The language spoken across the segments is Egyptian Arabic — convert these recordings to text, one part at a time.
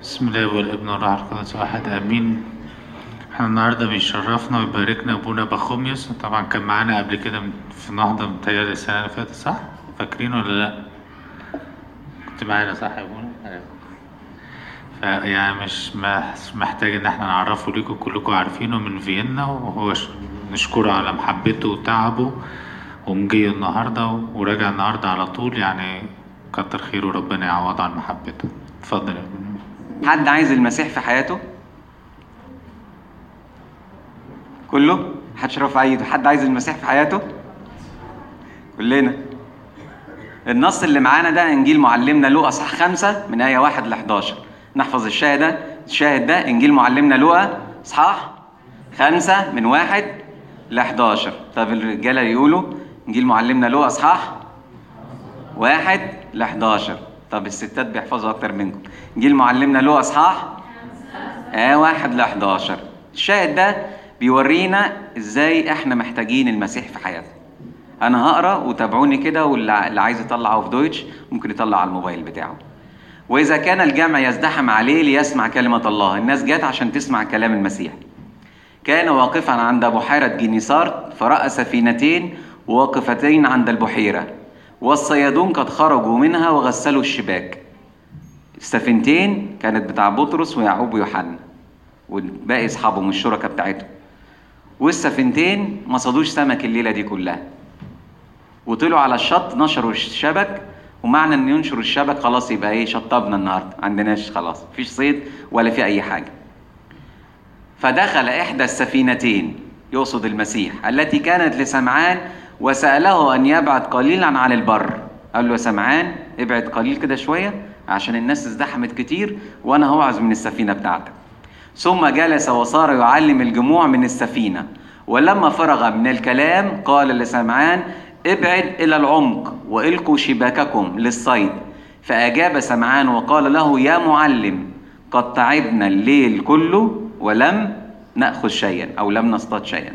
بسم الله والابن والروح القدس واحد امين احنا النهارده بيشرفنا ويباركنا ابونا بخوميوس طبعا كان معانا قبل كده في نهضه متهيألي السنه اللي فاتت صح؟ فاكرين ولا لا؟ كنت معانا صح يا ابونا؟ أيوة. فيعني مش مش محتاج ان احنا نعرفه ليكم كلكم عارفينه من فيينا وهو ش- نشكره على محبته وتعبه ومجي النهارده وراجع النهارده على طول يعني كتر خيره ربنا يعوضه عن محبته اتفضل يا ابونا حد عايز المسيح في حياته كله محدش رافع ايده حد عايز المسيح في حياته كلنا النص اللي معانا ده انجيل معلمنا لوقا اصحاح خمسة من آية واحد ل 11 نحفظ الشاهد ده الشاهد ده انجيل معلمنا لوقا اصحاح خمسة من واحد ل 11 طب الرجالة يقولوا انجيل معلمنا لوقا اصحاح واحد ل 11 طب الستات بيحفظوا اكتر منكم انجيل معلمنا له اصحاح اه واحد ل 11 الشاهد ده بيورينا ازاي احنا محتاجين المسيح في حياتنا انا هقرا وتابعوني كده واللي اللي عايز يطلعه في دويتش ممكن يطلع على الموبايل بتاعه واذا كان الجمع يزدحم عليه ليسمع كلمه الله الناس جت عشان تسمع كلام المسيح كان واقفا عند بحيرة جنيسار فرأى سفينتين واقفتين عند البحيرة والصيادون قد خرجوا منها وغسلوا الشباك السفينتين كانت بتاع بطرس ويعقوب ويوحنا والباقي اصحابهم الشركاء بتاعتهم والسفينتين ما صادوش سمك الليله دي كلها وطلعوا على الشط نشروا الشبك ومعنى ان ينشروا الشبك خلاص يبقى ايه شطبنا النهارده عندناش خلاص مفيش صيد ولا في اي حاجه فدخل إحدى السفينتين يقصد المسيح التي كانت لسمعان وسأله أن يبعد قليلا عن البر قال له يا سمعان ابعد قليل كده شوية عشان الناس ازدحمت كتير وأنا هوعظ من السفينة بتاعتك ثم جلس وصار يعلم الجموع من السفينة ولما فرغ من الكلام قال لسمعان ابعد إلى العمق وإلقوا شباككم للصيد فأجاب سمعان وقال له يا معلم قد تعبنا الليل كله ولم نأخذ شيئا أو لم نصطاد شيئا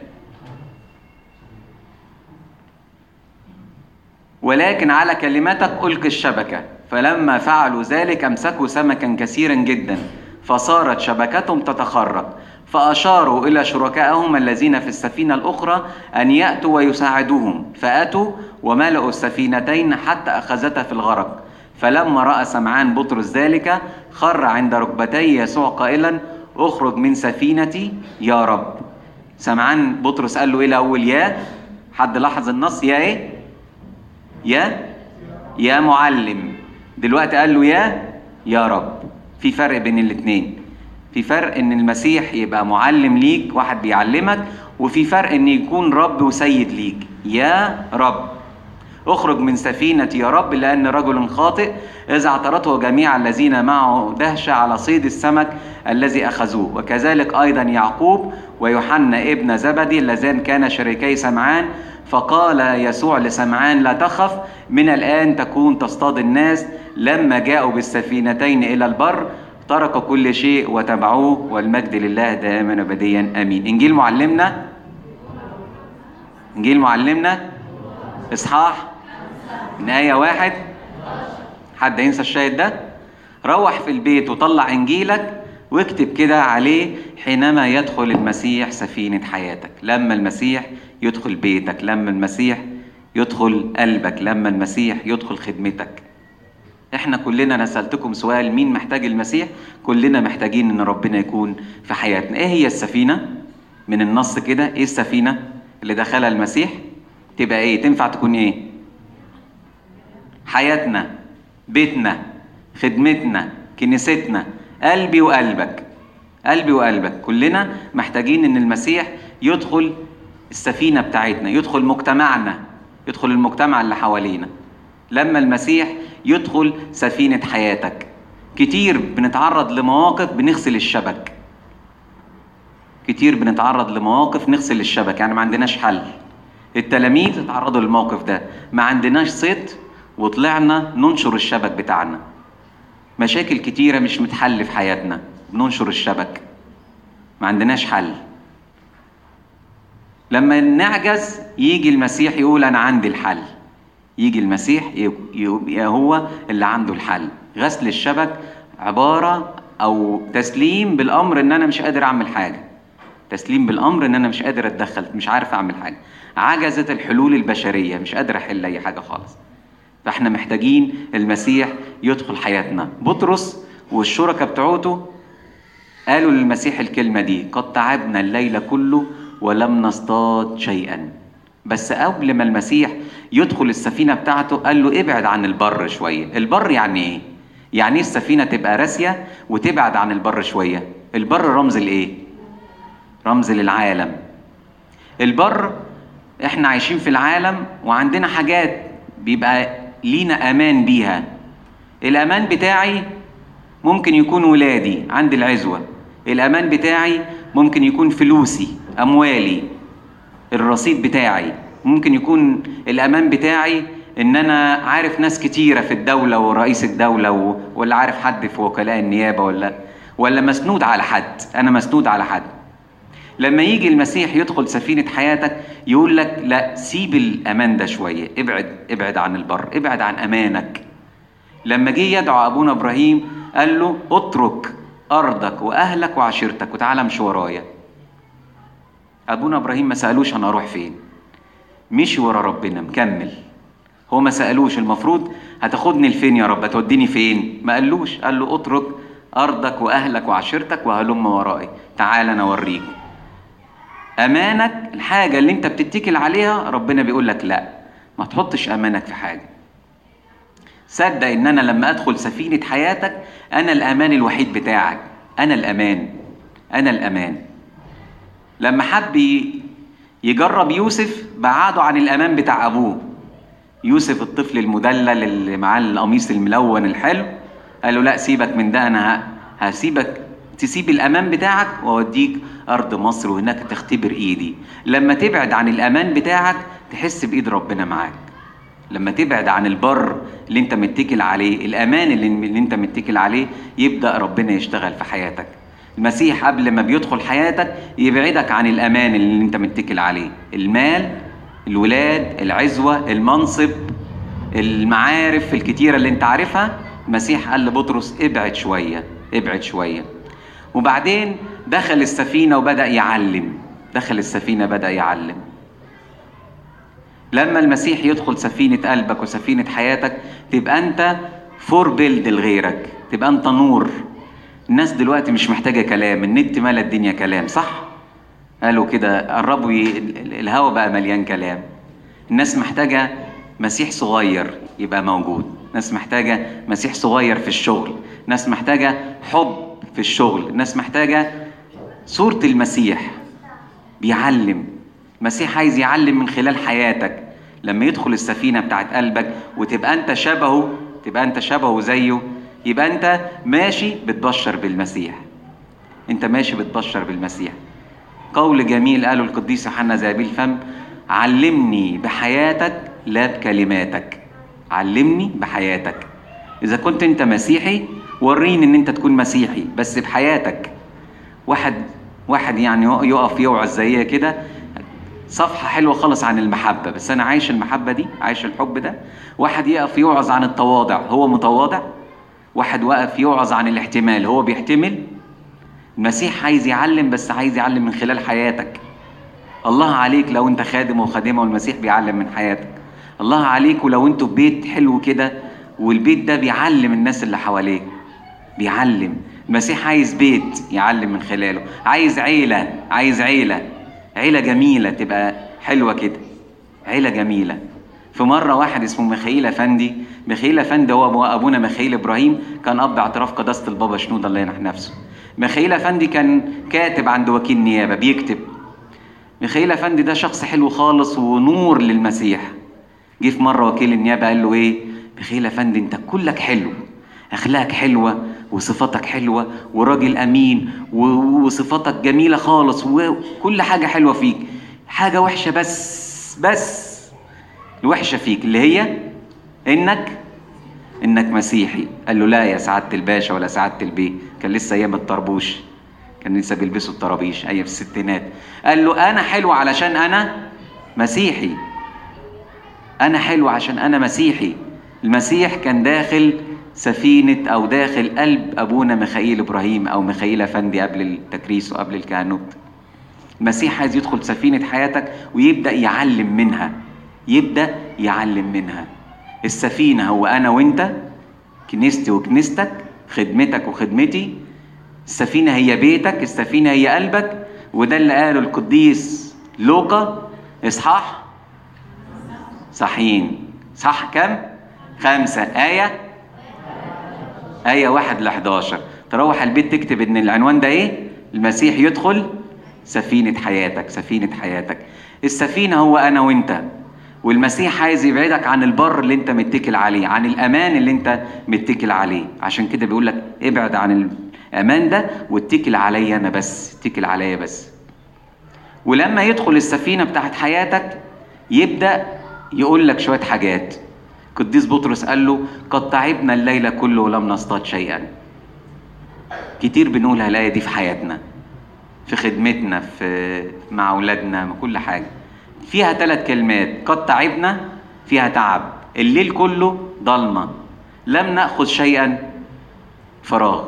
ولكن على كلمتك ألقي الشبكة فلما فعلوا ذلك أمسكوا سمكا كثيرا جدا فصارت شبكتهم تتخرق فأشاروا إلى شركائهم الذين في السفينة الأخرى أن يأتوا ويساعدوهم فأتوا وملأوا السفينتين حتى أخذتا في الغرق فلما رأى سمعان بطرس ذلك خر عند ركبتي يسوع قائلا اخرج من سفينتي يا رب سمعان بطرس قال له ايه الاول يا حد لاحظ النص يا ايه يا يا معلم دلوقتي قال له يا يا رب في فرق بين الاتنين في فرق ان المسيح يبقى معلم ليك واحد بيعلمك وفي فرق ان يكون رب وسيد ليك يا رب اخرج من سفينتي يا رب لأن رجل خاطئ إذا اعترته جميع الذين معه دهشة على صيد السمك الذي أخذوه وكذلك أيضا يعقوب ويوحنا ابن زبدي اللذان كان شريكي سمعان فقال يسوع لسمعان لا تخف من الآن تكون تصطاد الناس لما جاءوا بالسفينتين إلى البر تركوا كل شيء وتبعوه والمجد لله دائما أبديا آمين إنجيل معلمنا إنجيل معلمنا إصحاح من آية واحد حد ينسى الشاهد ده روح في البيت وطلع إنجيلك واكتب كده عليه حينما يدخل المسيح سفينة حياتك لما المسيح يدخل بيتك لما المسيح يدخل قلبك لما المسيح يدخل خدمتك احنا كلنا انا سالتكم سؤال مين محتاج المسيح كلنا محتاجين ان ربنا يكون في حياتنا ايه هي السفينه من النص كده ايه السفينه اللي دخلها المسيح تبقى ايه تنفع تكون ايه حياتنا بيتنا خدمتنا كنيستنا قلبي وقلبك قلبي وقلبك كلنا محتاجين ان المسيح يدخل السفينه بتاعتنا يدخل مجتمعنا يدخل المجتمع اللي حوالينا لما المسيح يدخل سفينه حياتك كتير بنتعرض لمواقف بنغسل الشبك كتير بنتعرض لمواقف نغسل الشبك يعني ما عندناش حل التلاميذ اتعرضوا للموقف ده ما عندناش صيد وطلعنا ننشر الشبك بتاعنا مشاكل كتيرة مش متحل في حياتنا بننشر الشبك ما عندناش حل لما نعجز يجي المسيح يقول أنا عندي الحل يجي المسيح يبقى هو اللي عنده الحل غسل الشبك عبارة او تسليم بالامر ان انا مش قادر اعمل حاجه تسليم بالامر ان انا مش قادر اتدخل مش عارف اعمل حاجه عجزت الحلول البشريه مش قادر احل اي حاجه خالص فاحنا محتاجين المسيح يدخل حياتنا بطرس والشركاء بتوعته قالوا للمسيح الكلمه دي قد تعبنا الليل كله ولم نصطاد شيئا بس قبل ما المسيح يدخل السفينه بتاعته قال له ابعد عن البر شويه البر يعني ايه يعني ايه السفينه تبقى راسيه وتبعد عن البر شويه البر رمز لايه رمز للعالم البر احنا عايشين في العالم وعندنا حاجات بيبقى لينا امان بيها الامان بتاعي ممكن يكون ولادي عند العزوه الامان بتاعي ممكن يكون فلوسي اموالي الرصيد بتاعي ممكن يكون الامان بتاعي ان انا عارف ناس كتيره في الدوله ورئيس الدوله و... ولا عارف حد في وكلاء النيابه ولا ولا مسنود على حد انا مسنود على حد لما يجي المسيح يدخل سفينه حياتك يقول لك لا سيب الامان ده شويه ابعد ابعد عن البر ابعد عن امانك لما جه يدعو ابونا ابراهيم قال له اترك ارضك واهلك وعشيرتك وتعالى امشي ورايا ابونا ابراهيم ما سالوش انا اروح فين مشي ورا ربنا مكمل هو ما سالوش المفروض هتاخدني لفين يا رب هتوديني فين ما قالوش قال له اترك ارضك واهلك وعشيرتك وهلم ورائي تعال انا اوريك امانك الحاجه اللي انت بتتكل عليها ربنا بيقول لك لا ما تحطش امانك في حاجه صدق ان انا لما ادخل سفينه حياتك انا الامان الوحيد بتاعك انا الامان انا الامان لما حب يجرب يوسف بعده عن الامان بتاع ابوه يوسف الطفل المدلل اللي معاه القميص الملون الحلو قال له لا سيبك من ده انا هسيبك تسيب الامان بتاعك واوديك ارض مصر وهناك تختبر ايدي لما تبعد عن الامان بتاعك تحس بايد ربنا معاك لما تبعد عن البر اللي انت متكل عليه الامان اللي, اللي انت متكل عليه يبدا ربنا يشتغل في حياتك المسيح قبل ما بيدخل حياتك يبعدك عن الامان اللي انت متكل عليه المال الولاد العزوه المنصب المعارف الكتيره اللي انت عارفها المسيح قال لبطرس ابعد شويه ابعد شويه وبعدين دخل السفينه وبدا يعلم دخل السفينه بدا يعلم لما المسيح يدخل سفينه قلبك وسفينه حياتك تبقى انت فور بيلد لغيرك تبقى انت نور الناس دلوقتي مش محتاجه كلام النت ملا الدنيا كلام صح قالوا كده قربوا ي... الهوا بقى مليان كلام الناس محتاجه مسيح صغير يبقى موجود ناس محتاجه مسيح صغير في الشغل ناس محتاجه حب في الشغل ناس محتاجه صوره المسيح بيعلم المسيح عايز يعلم من خلال حياتك لما يدخل السفينه بتاعت قلبك وتبقى انت شبهه تبقى انت شبهه زيه يبقى انت ماشي بتبشر بالمسيح انت ماشي بتبشر بالمسيح قول جميل قاله القديس يوحنا زابيل فم علمني بحياتك لا بكلماتك علمني بحياتك اذا كنت انت مسيحي وريني ان انت تكون مسيحي بس بحياتك واحد واحد يعني يقف يوعظ زي كده صفحة حلوة خالص عن المحبة بس أنا عايش المحبة دي عايش الحب ده واحد يقف يوعظ عن التواضع هو متواضع واحد وقف يوعظ عن الاحتمال هو بيحتمل المسيح عايز يعلم بس عايز يعلم من خلال حياتك الله عليك لو انت خادم وخادمه والمسيح بيعلم من حياتك الله عليك ولو انتوا في بيت حلو كده والبيت ده بيعلم الناس اللي حواليك بيعلم المسيح عايز بيت يعلم من خلاله عايز عيلة عايز عيلة عيلة جميلة تبقى حلوة كده عيلة جميلة في مرة واحد اسمه ميخائيل أفندي ميخائيل أفندي هو أبونا ميخائيل إبراهيم كان أب اعتراف قداسة البابا شنودة الله ينح نفسه ميخائيل أفندي كان كاتب عند وكيل نيابة بيكتب ميخائيل أفندي ده شخص حلو خالص ونور للمسيح جه في مرة وكيل النيابة قال له إيه ميخائيل أفندي أنت كلك حلو أخلاقك حلوة وصفاتك حلوة وراجل أمين وصفاتك جميلة خالص وكل حاجة حلوة فيك حاجة وحشة بس بس الوحشة فيك اللي هي إنك إنك مسيحي قال له لا يا سعادة الباشا ولا سعادة البيه كان لسه أيام الطربوش كان لسه بيلبسوا الطرابيش أيام في الستينات قال له أنا حلو علشان أنا مسيحي أنا حلو عشان أنا مسيحي المسيح كان داخل سفينة أو داخل قلب أبونا ميخائيل إبراهيم أو ميخائيل أفندي قبل التكريس وقبل الكهنوت المسيح عايز يدخل سفينة حياتك ويبدأ يعلم منها يبدأ يعلم منها السفينة هو أنا وأنت كنيستي وكنيستك خدمتك وخدمتي السفينة هي بيتك السفينة هي قلبك وده اللي قاله القديس لوقا إصحاح صحيين صح كم؟ خمسة آية آية واحد ل 11 تروح البيت تكتب إن العنوان ده إيه؟ المسيح يدخل سفينة حياتك سفينة حياتك السفينة هو أنا وأنت والمسيح عايز يبعدك عن البر اللي انت متكل عليه عن الامان اللي انت متكل عليه عشان كده بيقول لك ابعد عن الامان ده واتكل عليا انا بس اتكل عليا بس ولما يدخل السفينه بتاعت حياتك يبدا يقول لك شويه حاجات قديس بطرس قال له قد تعبنا الليل كله ولم نصطاد شيئا كتير بنقولها الايه دي في حياتنا في خدمتنا في مع اولادنا مع كل حاجه فيها ثلاث كلمات قد تعبنا فيها تعب الليل كله ضلمه لم ناخذ شيئا فراغ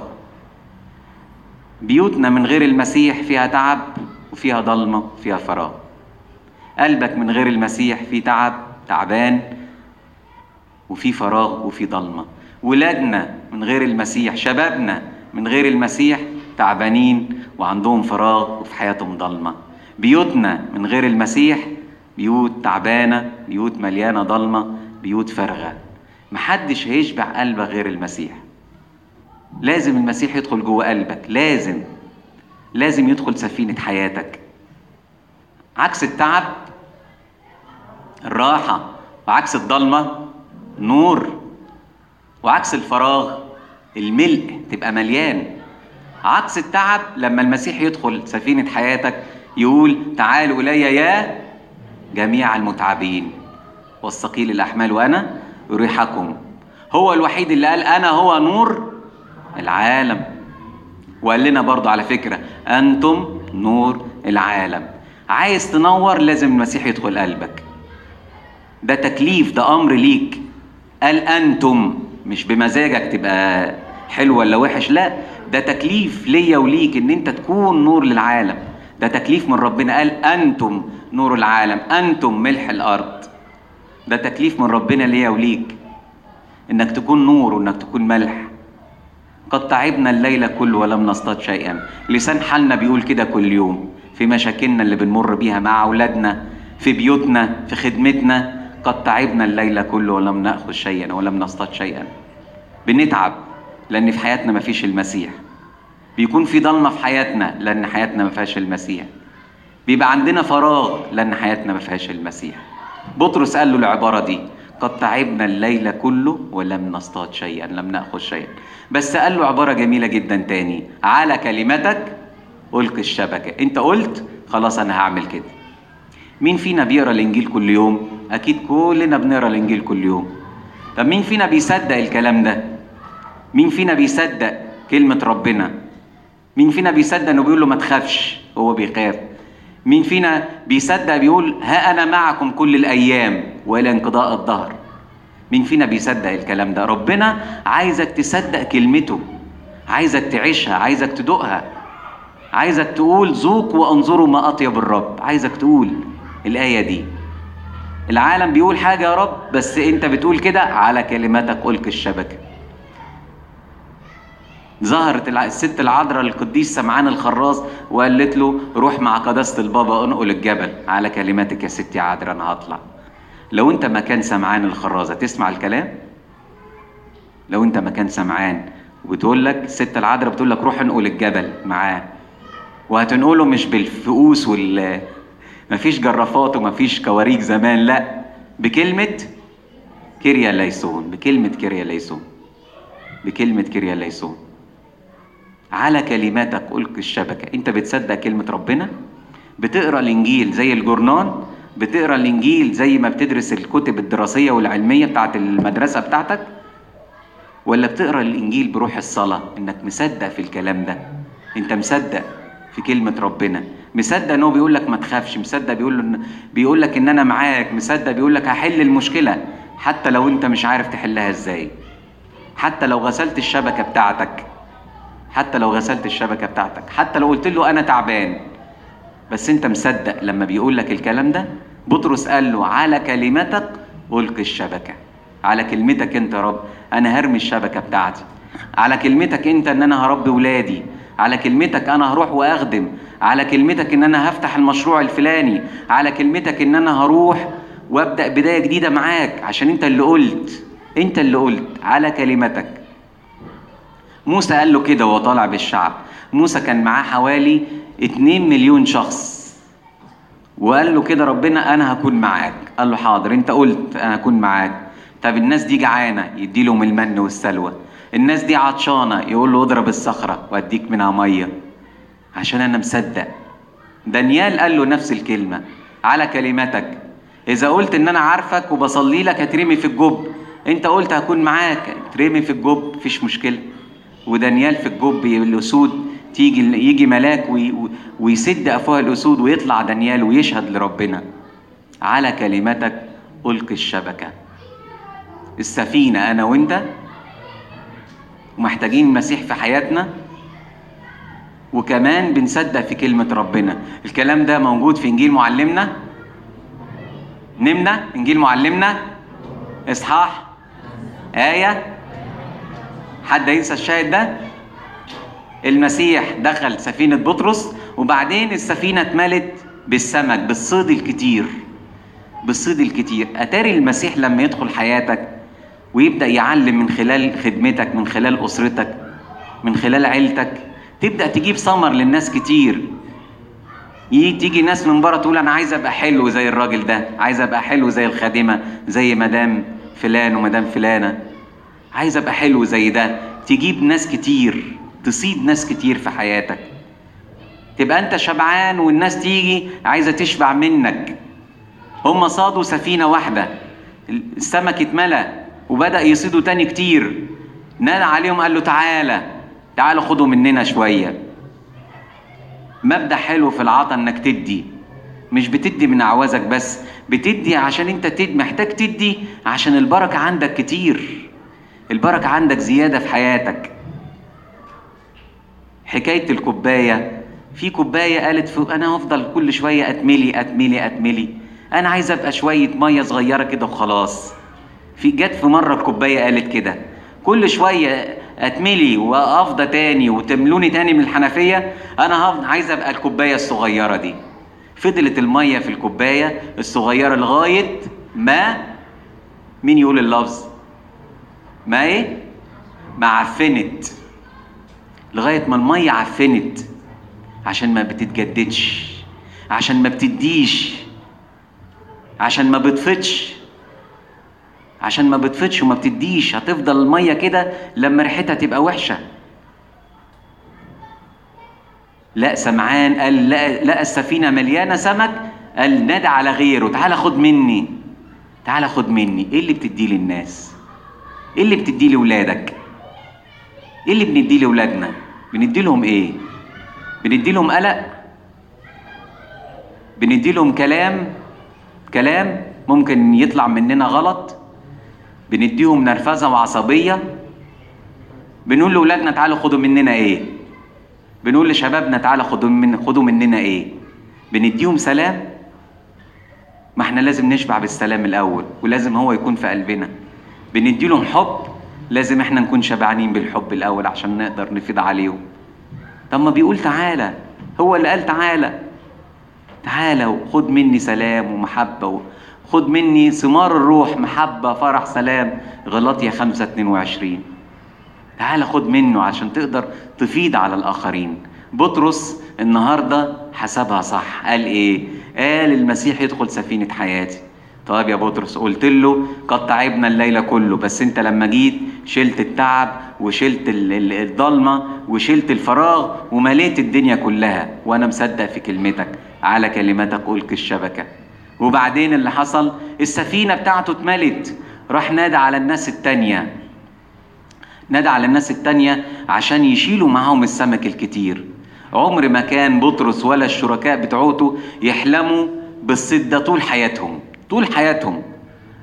بيوتنا من غير المسيح فيها تعب وفيها ضلمه وفيها فراغ قلبك من غير المسيح فيه تعب تعبان وفي فراغ وفي ضلمه ولادنا من غير المسيح شبابنا من غير المسيح تعبانين وعندهم فراغ وفي حياتهم ضلمه بيوتنا من غير المسيح بيوت تعبانة بيوت مليانة ضلمة بيوت فارغة محدش هيشبع قلبك غير المسيح لازم المسيح يدخل جوه قلبك لازم لازم يدخل سفينة حياتك عكس التعب الراحة وعكس الضلمة نور وعكس الفراغ الملء تبقى مليان عكس التعب لما المسيح يدخل سفينة حياتك يقول تعالوا إلي يا جميع المتعبين والثقيل الأحمال وأنا أريحكم هو الوحيد اللي قال أنا هو نور العالم وقال لنا برضو على فكرة أنتم نور العالم عايز تنور لازم المسيح يدخل قلبك ده تكليف ده أمر ليك قال أنتم مش بمزاجك تبقى حلو ولا وحش لا ده تكليف ليا وليك ان انت تكون نور للعالم ده تكليف من ربنا قال انتم نور العالم انتم ملح الارض ده تكليف من ربنا ليا وليك انك تكون نور وانك تكون ملح قد تعبنا الليل كله ولم نصطاد شيئا لسان حالنا بيقول كده كل يوم في مشاكلنا اللي بنمر بيها مع اولادنا في بيوتنا في خدمتنا قد تعبنا الليل كله ولم ناخذ شيئا ولم نصطاد شيئا بنتعب لان في حياتنا ما فيش المسيح بيكون في ضلمه في حياتنا لان حياتنا ما فيهاش المسيح بيبقى عندنا فراغ لان حياتنا ما فيهاش المسيح بطرس قال له العباره دي قد تعبنا الليل كله ولم نصطاد شيئا لم ناخذ شيئا بس قال له عباره جميله جدا تاني على كلمتك القي الشبكه انت قلت خلاص انا هعمل كده مين فينا بيقرا الانجيل كل يوم اكيد كلنا بنقرا الانجيل كل يوم طب مين فينا بيصدق الكلام ده مين فينا بيصدق كلمه ربنا مين فينا بيصدق انه بيقول له ما تخافش هو بيخاف مين فينا بيصدق بيقول ها انا معكم كل الايام والى انقضاء الظهر مين فينا بيصدق الكلام ده ربنا عايزك تصدق كلمته عايزك تعيشها عايزك تدوقها عايزك تقول ذوق وانظروا ما اطيب الرب عايزك تقول الايه دي العالم بيقول حاجه يا رب بس انت بتقول كده على كلماتك القي الشبكه ظهرت الست العذراء للقديس سمعان الخراز وقالت له روح مع قداسة البابا انقل الجبل على كلماتك يا ستي عذراء انا هطلع لو انت مكان سمعان الخرازة تسمع الكلام لو انت مكان سمعان وبتقول لك الست العذراء بتقول لك روح انقل الجبل معاه وهتنقله مش بالفؤوس وال مفيش جرافات ومفيش كواريك زمان لا بكلمة كيريا ليسون بكلمة كيريا ليسون بكلمة كيريا ليسون على كلماتك ألقي الشبكة أنت بتصدق كلمة ربنا بتقرأ الإنجيل زي الجورنان بتقرأ الإنجيل زي ما بتدرس الكتب الدراسية والعلمية بتاعت المدرسة بتاعتك ولا بتقرأ الإنجيل بروح الصلاة إنك مصدق في الكلام ده أنت مصدق في كلمة ربنا مصدق إن هو بيقول لك ما تخافش مصدق بيقول له بيقول لك إن أنا معاك مصدق بيقول لك هحل المشكلة حتى لو أنت مش عارف تحلها إزاي حتى لو غسلت الشبكة بتاعتك حتى لو غسلت الشبكة بتاعتك حتى لو قلت له أنا تعبان بس أنت مصدق لما بيقول لك الكلام ده بطرس قال له على كلمتك ألقي الشبكة على كلمتك أنت يا رب أنا هرمي الشبكة بتاعتي على كلمتك أنت إن أنا هربي ولادي على كلمتك أنا هروح وأخدم على كلمتك إن أنا هفتح المشروع الفلاني على كلمتك إن أنا هروح وابدأ بداية جديدة معاك عشان أنت اللي قلت أنت اللي قلت على كلمتك موسى قال له كده وهو طالع بالشعب موسى كان معاه حوالي 2 مليون شخص وقال له كده ربنا انا هكون معاك قال له حاضر انت قلت انا هكون معاك طب الناس دي جعانه يدي لهم المن والسلوى الناس دي عطشانه يقول له اضرب الصخره واديك منها ميه عشان انا مصدق دانيال قال له نفس الكلمه على كلمتك اذا قلت ان انا عارفك وبصلي لك هترمي في الجب انت قلت هكون معاك ترمي في الجب مفيش مشكله ودانيال في الجب الاسود تيجي يجي ملاك وي ويسد افواه الاسود ويطلع دانيال ويشهد لربنا على كلمتك القي الشبكه السفينه انا وانت ومحتاجين المسيح في حياتنا وكمان بنصدق في كلمة ربنا الكلام ده موجود في إنجيل معلمنا نمنا إنجيل معلمنا إصحاح آية حد ينسى الشاهد ده المسيح دخل سفينة بطرس وبعدين السفينة اتملت بالسمك بالصيد الكتير بالصيد الكتير أتاري المسيح لما يدخل حياتك ويبدأ يعلم من خلال خدمتك من خلال أسرتك من خلال عيلتك تبدأ تجيب ثمر للناس كتير تيجي ناس من بره تقول انا عايز ابقى حلو زي الراجل ده عايز ابقى حلو زي الخادمه زي مدام فلان ومدام فلانه عايز ابقى حلو زي ده تجيب ناس كتير تصيد ناس كتير في حياتك تبقى انت شبعان والناس تيجي عايزه تشبع منك هم صادوا سفينه واحده السمك اتملى وبدا يصيدوا تاني كتير نادى عليهم قال له تعالى تعالى خدوا مننا شويه مبدا حلو في العطا انك تدي مش بتدي من اعوازك بس بتدي عشان انت تد محتاج تدي عشان البركه عندك كتير البركه عندك زياده في حياتك حكايه الكوبايه في كوبايه قالت في انا هفضل كل شويه اتملي اتملي اتملي انا عايز ابقى شويه ميه صغيره كده وخلاص في جت في مره الكوبايه قالت كده كل شويه اتملي وافضى تاني وتملوني تاني من الحنفيه انا هفضل عايز ابقى الكوبايه الصغيره دي فضلت الميه في الكوبايه الصغيره لغايه ما مين يقول اللفظ ما ايه ما عفنت لغايه ما الميه عفنت عشان ما بتتجددش عشان ما بتديش عشان ما بتفضش عشان ما بتفضش وما بتديش هتفضل الميه كده لما ريحتها تبقى وحشه لا سمعان قال لقى, لقى السفينه مليانه سمك قال نادى على غيره تعالى خد مني تعالى خد مني ايه اللي بتديه للناس ايه اللي بتديه لاولادك ايه اللي بنديه لاولادنا بندي لهم ايه بندي لهم قلق بندي لهم كلام كلام ممكن يطلع مننا غلط بنديهم نرفزه وعصبيه بنقول لاولادنا تعالوا خدوا مننا ايه بنقول لشبابنا تعالوا خدوا من خدوا مننا ايه بنديهم سلام ما احنا لازم نشبع بالسلام الاول ولازم هو يكون في قلبنا بندي لهم حب لازم احنا نكون شبعانين بالحب الاول عشان نقدر نفيض عليهم طب ما بيقول تعالى هو اللي قال تعالى تعالى وخد مني سلام ومحبة خد مني ثمار الروح محبة فرح سلام غلطية خمسة اتنين وعشرين تعالى خد منه عشان تقدر تفيد على الآخرين بطرس النهاردة حسبها صح قال ايه قال المسيح يدخل سفينة حياتي طيب يا بطرس قلت له قد تعبنا الليلة كله بس انت لما جيت شلت التعب وشلت الضلمة وشلت الفراغ ومليت الدنيا كلها وانا مصدق في كلمتك على كلمتك ألقي الشبكة وبعدين اللي حصل السفينة بتاعته اتملت راح نادى على الناس التانية نادى على الناس التانية عشان يشيلوا معاهم السمك الكتير عمر ما كان بطرس ولا الشركاء بتوعته يحلموا بالصيد ده طول حياتهم طول حياتهم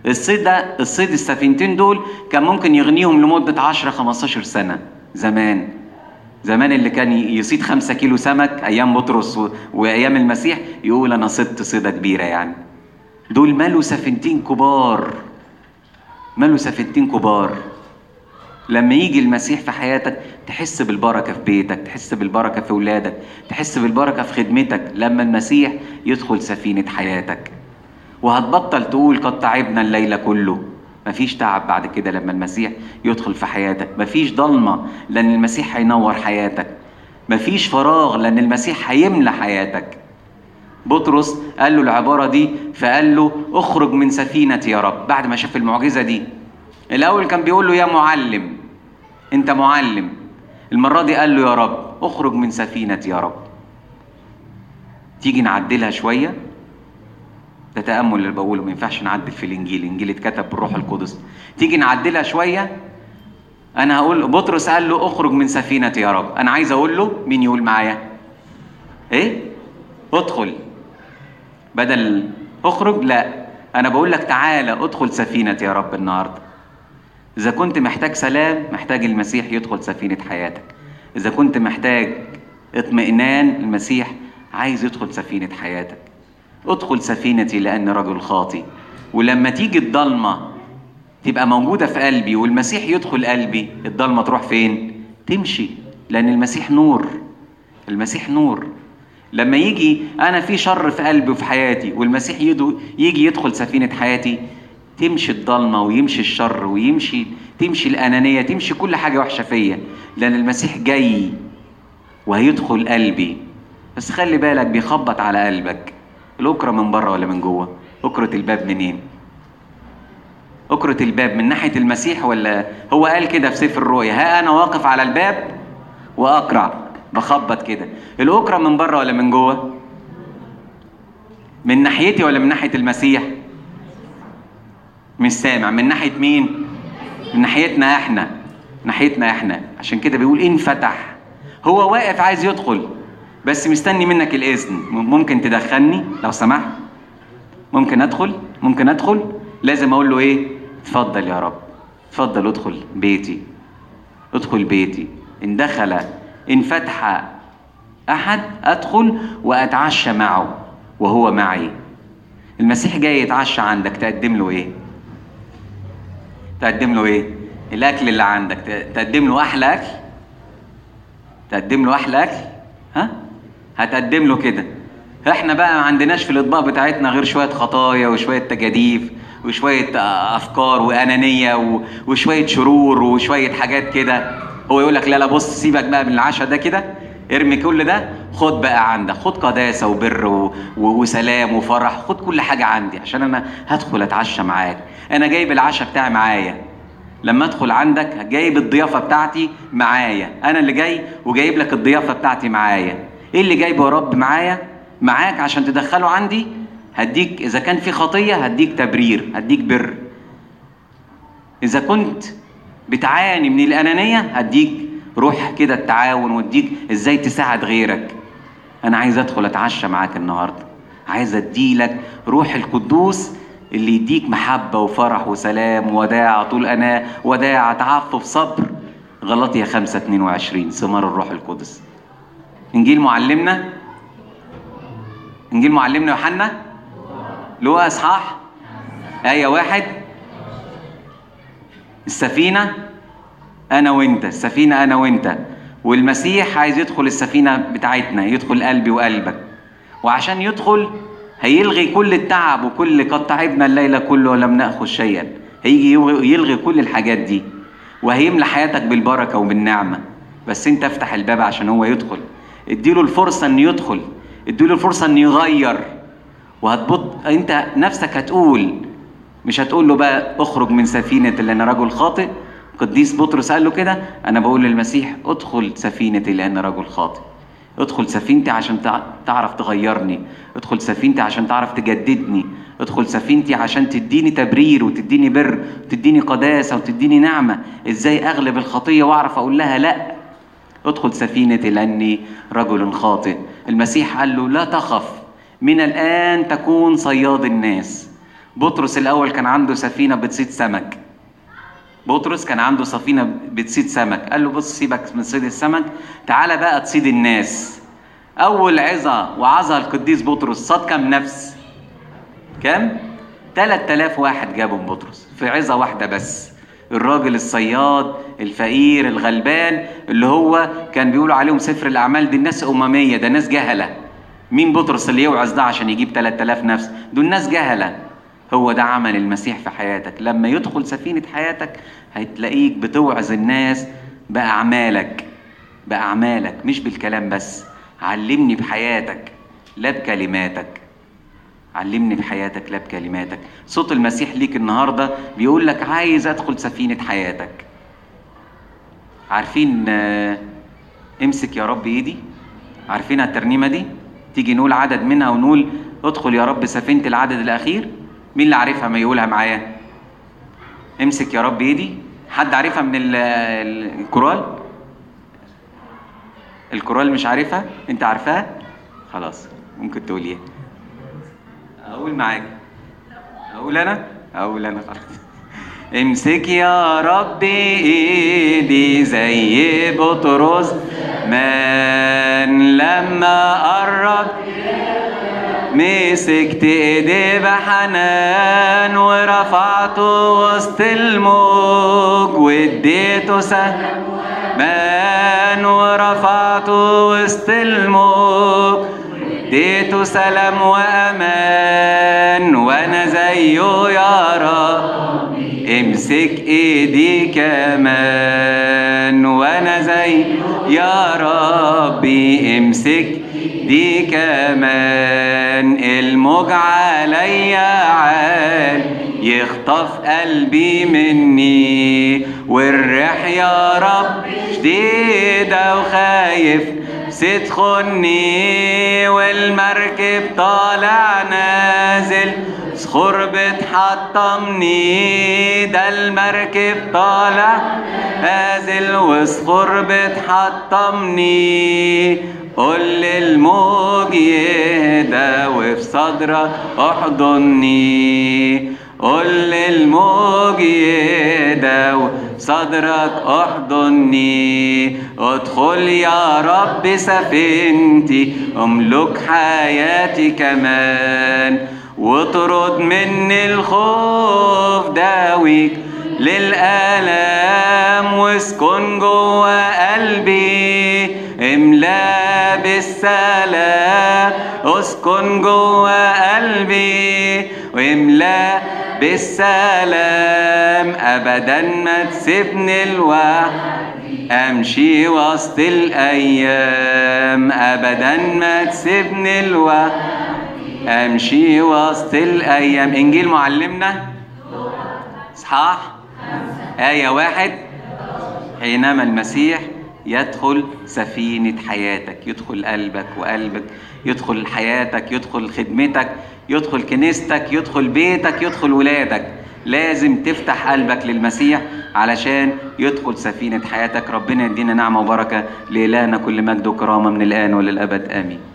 الصيد ده الصيد السفينتين دول كان ممكن يغنيهم لمدة 10 15 سنة زمان زمان اللي كان يصيد خمسة كيلو سمك أيام بطرس و... وأيام المسيح يقول أنا صدت صيدة كبيرة يعني دول مالوا سفينتين كبار مالوا سفينتين كبار لما يجي المسيح في حياتك تحس بالبركة في بيتك تحس بالبركة في أولادك تحس بالبركة في خدمتك لما المسيح يدخل سفينة حياتك وهتبطل تقول قد تعبنا الليل كله مفيش تعب بعد كده لما المسيح يدخل في حياتك مفيش ضلمة لأن المسيح هينور حياتك مفيش فراغ لأن المسيح هيملى حياتك بطرس قال له العبارة دي فقال له اخرج من سفينتي يا رب بعد ما شاف المعجزة دي الأول كان بيقول له يا معلم أنت معلم المرة دي قال له يا رب اخرج من سفينتي يا رب تيجي نعدلها شوية ده تأمل اللي بقوله ما ينفعش نعدل في الإنجيل الإنجيل اتكتب بالروح القدس تيجي نعدلها شوية أنا هقول بطرس قال له اخرج من سفينتي يا رب أنا عايز أقول له مين يقول معايا إيه ادخل بدل اخرج لا أنا بقول لك تعالى ادخل سفينتي يا رب النهارده إذا كنت محتاج سلام محتاج المسيح يدخل سفينة حياتك إذا كنت محتاج اطمئنان المسيح عايز يدخل سفينة حياتك ادخل سفينتي لأن رجل خاطي ولما تيجي الضلمة تبقى موجودة في قلبي والمسيح يدخل قلبي الضلمة تروح فين؟ تمشي لأن المسيح نور المسيح نور لما يجي أنا في شر في قلبي وفي حياتي والمسيح يدو يجي يدخل سفينة حياتي تمشي الضلمة ويمشي الشر ويمشي تمشي الأنانية تمشي كل حاجة وحشة فيا لأن المسيح جاي وهيدخل قلبي بس خلي بالك بيخبط على قلبك الأكرة من بره ولا من جوه أكرة الباب منين أكرة الباب من ناحية المسيح ولا هو قال كده في سفر الرؤيا ها أنا واقف على الباب وأقرع بخبط كده الأكرة من بره ولا من جوه من ناحيتي ولا من ناحية المسيح مش سامع من ناحية مين من ناحيتنا احنا ناحيتنا احنا عشان كده بيقول انفتح هو واقف عايز يدخل بس مستني منك الاذن ممكن تدخلني لو سمحت ممكن ادخل ممكن ادخل لازم اقول له ايه اتفضل يا رب اتفضل ادخل بيتي ادخل بيتي ان دخل ان فتح احد ادخل واتعشى معه وهو معي المسيح جاي يتعشى عندك تقدم له ايه تقدم له ايه الاكل اللي عندك تقدم له احلى اكل تقدم له احلى اكل ها هتقدم له كده احنا بقى ما عندناش في الاطباق بتاعتنا غير شويه خطايا وشويه تجاديف وشويه افكار وانانيه وشويه شرور وشويه حاجات كده هو يقول لك لا لا بص سيبك بقى من العشاء ده كده ارمي كل ده خد بقى عندك خد قداسه وبر و... و... وسلام وفرح خد كل حاجه عندي عشان انا هدخل اتعشى معاك انا جايب العشاء بتاعي معايا لما ادخل عندك جايب الضيافه بتاعتي معايا انا اللي جاي وجايب لك الضيافه بتاعتي معايا ايه اللي جايبه يا رب معايا معاك عشان تدخله عندي هديك اذا كان في خطيه هديك تبرير هديك بر اذا كنت بتعاني من الانانيه هديك روح كده التعاون واديك ازاي تساعد غيرك انا عايز ادخل اتعشى معاك النهارده عايز اديلك روح القدوس اللي يديك محبة وفرح وسلام وداع طول أنا وداع تعفف صبر غلطية خمسة اتنين وعشرين ثمار الروح القدس إنجيل معلمنا إنجيل معلمنا يوحنا له إصحاح آية واحد السفينة أنا وأنت السفينة أنا وأنت والمسيح عايز يدخل السفينة بتاعتنا يدخل قلبي وقلبك وعشان يدخل هيلغي كل التعب وكل قد تعبنا الليلة كله ولم نأخذ شيئا هيجي يلغي كل الحاجات دي وهيملى حياتك بالبركة وبالنعمة بس انت افتح الباب عشان هو يدخل اديله الفرصة انه يدخل اديله الفرصة انه يغير وهتبط انت نفسك هتقول مش هتقول له بقى اخرج من سفينة اللي انا رجل خاطئ قديس بطرس قال له كده انا بقول للمسيح ادخل سفينتي لان رجل خاطئ ادخل سفينتي عشان تعرف تغيرني ادخل سفينتي عشان تعرف تجددني ادخل سفينتي عشان تديني تبرير وتديني بر وتديني قداسة وتديني نعمة ازاي اغلب الخطية واعرف اقول لها لا ادخل سفينتي لاني رجل خاطئ المسيح قال له لا تخف من الان تكون صياد الناس بطرس الاول كان عنده سفينه بتصيد سمك بطرس كان عنده سفينه بتصيد سمك قال له بص سيبك من صيد السمك تعالى بقى تصيد الناس اول عظه وعظها القديس بطرس صاد كام نفس كام 3000 واحد جابهم بطرس في عظه واحده بس الراجل الصياد الفقير الغلبان اللي هو كان بيقولوا عليهم سفر الاعمال دي الناس امميه ده ناس جهله مين بطرس اللي يوعظ ده عشان يجيب 3000 نفس دول ناس جهله هو ده عمل المسيح في حياتك لما يدخل سفينة حياتك هتلاقيك بتوعظ الناس بأعمالك بأعمالك مش بالكلام بس علمني بحياتك لا بكلماتك علمني بحياتك لا بكلماتك صوت المسيح ليك النهاردة بيقول لك عايز أدخل سفينة حياتك عارفين آه، امسك يا رب ايدي عارفين الترنيمة دي تيجي نقول عدد منها ونقول ادخل يا رب سفينة العدد الأخير مين اللي عارفها ما يقولها معايا امسك يا رب ايدي حد عارفها من ال- ال- الكورال الكورال مش عارفها انت عارفاها خلاص ممكن تقوليها اقول معاك اقول انا اقول انا خلاص امسك يا ربي ايدي زي بطرس من لما قرب مسكت ايديه بحنان ورفعته وسط الموج واديته سلام ورفعته وسط الموج اديته سلام وامان وانا زيه يا رب امسك ايدي كمان وانا زي يا ربي امسك دي كمان الموج عليا عال يخطف قلبي مني والريح يا رب شديدة وخايف ستخني والمركب طالع نازل صخور بتحطمني ده المركب طالع نازل وصخور بتحطمني قول للموج يهدى وفي صدرك احضني قول للموج يهدى وفي صدرك احضني ادخل يا رب سفينتي املك حياتي كمان واطرد مني الخوف داويك للآلام واسكن جوا قلبي املا بالسلام اسكن جوا قلبي واملا بالسلام ابدا ما تسيبني لوحدي امشي وسط الايام ابدا ما تسيبني لوحدي امشي وسط الايام انجيل معلمنا اصحاح ايه واحد حينما المسيح يدخل سفينة حياتك يدخل قلبك وقلبك يدخل حياتك يدخل خدمتك يدخل كنيستك يدخل بيتك يدخل ولادك لازم تفتح قلبك للمسيح علشان يدخل سفينة حياتك ربنا يدينا نعمة وبركة لإلهنا كل مجد وكرامة من الآن وللأبد آمين